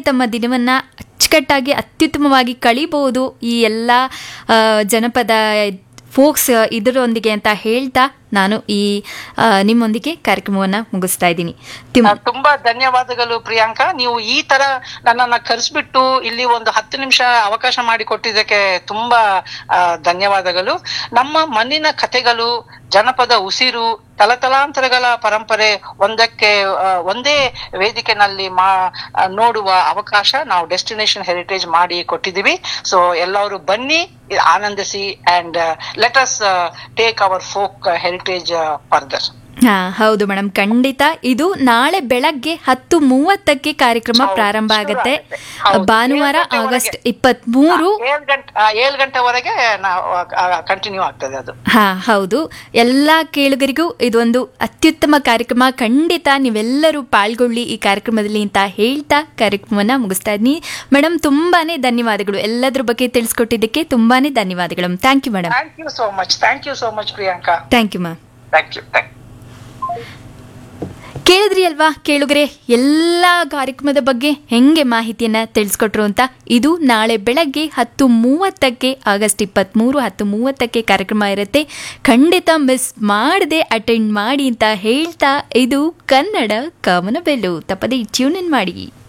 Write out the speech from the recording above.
ತಮ್ಮ ದಿನವನ್ನು ಅಚ್ಚುಕಟ್ಟಾಗಿ ಅತ್ಯುತ್ತಮವಾಗಿ ಕಳಿಬಹುದು ಈ ಎಲ್ಲ ಆ, ಜನಪದ ಫೋಕ್ಸ್ ಇದರೊಂದಿಗೆ ಅಂತ ಹೇಳ್ತಾ ನಾನು ಈ ಆ, ನಿಮ್ಮೊಂದಿಗೆ ಕಾರ್ಯಕ್ರಮವನ್ನು ಮುಗಿಸ್ತಾ ಇದ್ದೀನಿ ತಿಮ್ ಆ, ತುಂಬಾ ಧನ್ಯವಾದಗಳು ಪ್ರಿಯಾಂಕಾ ನೀವು ಈ ತರ ನನ್ನನ್ನ ಕರೆಸ್ಬಿಟ್ಟು ಇಲ್ಲಿ ಒಂದು ಹತ್ತು ನಿಮಿಷ ಅವಕಾಶ ಮಾಡಿಕೊಟ್ಟಿದ್ದಕ್ಕೆ ತುಂಬಾ ಆ, ಧನ್ಯವಾದಗಳು ನಮ್ಮ ಮಣ್ಣಿನ ಕಥೆಗಳು ಜನಪದ ಉಸಿರು ತಲತಲಾಂತರಗಳ ಪರಂಪರೆ ಒಂದಕ್ಕೆ ಆ, ಒಂದೇ ವೇದಿಕೆನಲ್ಲಿ ಮಾ ಆ, ನೋಡುವ ಅವಕಾಶ ನಾವು ಡೆಸ್ಟಿನೇಷನ್ ಹೆರಿಟೇಜ್ ಮಾಡಿ ಕೊಟ್ಟಿದ್ದೀವಿ ಸೊ ಎಲ್ಲರೂ ಬನ್ನಿ ಆನಂದಿಸಿ and let us take our folk heritage further ಹಾ ಹೌದು ಮೇಡಮ್ ಖಂಡಿತ ಇದು ನಾಳೆ ಬೆಳಗ್ಗೆ ಹತ್ತು ಮೂವತ್ತಕ್ಕೆ ಕಾರ್ಯಕ್ರಮ ಹೌದು, ಪ್ರಾರಂಭ ಶುರು ಆಗುತ್ತೆ ಆಗುತ್ತೆ. ಹೌದು, ಭಾನುವಾರ ಏಳು ಗಂಟೆವರೆಗೆ. ಆಗಸ್ಟ್ ಇಪ್ಪತ್ತ್ ಮೂರು ಏಳು ಗಂಟೆ ಆ, ಏಳು ಗಂಟೆವರೆಗೆ ನಾವು ಕಂಟಿನ್ಯೂ ಆಗ್ತದೆ ಅದು ಹಾ ಹೌದು ಎಲ್ಲ ಕೇಳುಗರಿಗೂ ಇದೊಂದು ಅತ್ಯುತ್ತಮ ಕಾರ್ಯಕ್ರಮ ಖಂಡಿತ ನೀವೆಲ್ಲರೂ ಪಾಲ್ಗೊಳ್ಳಿ ಈ ಕಾರ್ಯಕ್ರಮದಲ್ಲಿ ಅಂತ ಹೇಳ್ತಾ ಕಾರ್ಯಕ್ರಮವನ್ನ ಮುಗಿಸ್ತಾ ಇದ್ದೀನಿ ಮೇಡಮ್ ತುಂಬಾನೇ ಧನ್ಯವಾದಗಳು ಎಲ್ಲದ್ರ ಬಗ್ಗೆ ತಿಳಿಸ್ಕೊಟ್ಟಿದ್ದಕ್ಕೆ ತುಂಬಾನೇ ಧನ್ಯವಾದಗಳು thank you madam thank you so much thank you so much Priyanka thank you ma'am thank you thank ಕೇಳಿದ್ರಿ ಅಲ್ವಾ ಕೇಳುಗರೆ ಎಲ್ಲ ಕಾರ್ಯಕ್ರಮದ ಬಗ್ಗೆ ಹೆಂಗೆ ಮಾಹಿತಿಯನ್ನ ತಿಳಿಸ್ಕೊಟ್ರು ಅಂತ ಇದು ನಾಳೆ ಬೆಳಗ್ಗೆ ಹತ್ತು ಮೂವತ್ತಕ್ಕೆ ಆಗಸ್ಟ್ ಇಪ್ಪತ್ತ್ಮೂರು ಹತ್ತು ಮೂವತ್ತಕ್ಕೆ ಕಾರ್ಯಕ್ರಮ ಇರುತ್ತೆ ಖಂಡಿತ ಮಿಸ್ ಮಾಡದೆ ಅಟೆಂಡ್ ಮಾಡಿ ಅಂತ ಹೇಳ್ತಾ ಇದು ಕನ್ನಡ ಕವನ ಬೆಲ್ಲು ತಪ್ಪದೆ ಟ್ಯೂನ್ ಇನ್ ಮಾಡಿ